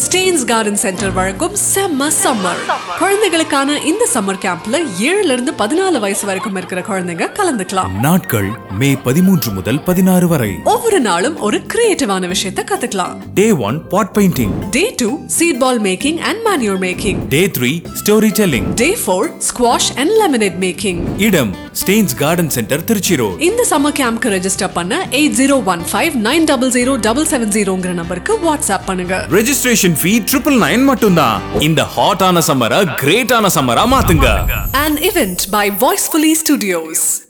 Stains garden centre வழங்கும் செம்ம summer குழந்தைகளுக்கான இந்த சம்மர் கேம்ப்ல ஏழுல இருந்து பதினாலு வயசு வரைக்கும் இருக்கிற குழந்தைங்க கலந்துக்கலாம் நாட்கள் மே பதிமூன்று முதல் பதினாறு வரை ஒவ்வொரு நாளும் ஒரு கிரியேட்டிவான விஷயத்தை கத்துக்கலாம் day one pot painting day two seed ball making and manure making day three story telling day four squash and lemonade making இடம் Steins garden centre Trichy road இந்த சம்மர் கேம்ப்க்கு ரெஜிஸ்டர் பண்ண eight zero one five nine double zero double seven ஜீரோங்கிற நம்பருக்கு WhatsApp பண்ணுங்க registration ஃபீ triple nine மட்டும்தான் இந்த ஹாட்டான சம்மரை கிரேட்டான சம்மரா மாத்துங்க An event by Voicefully Studios.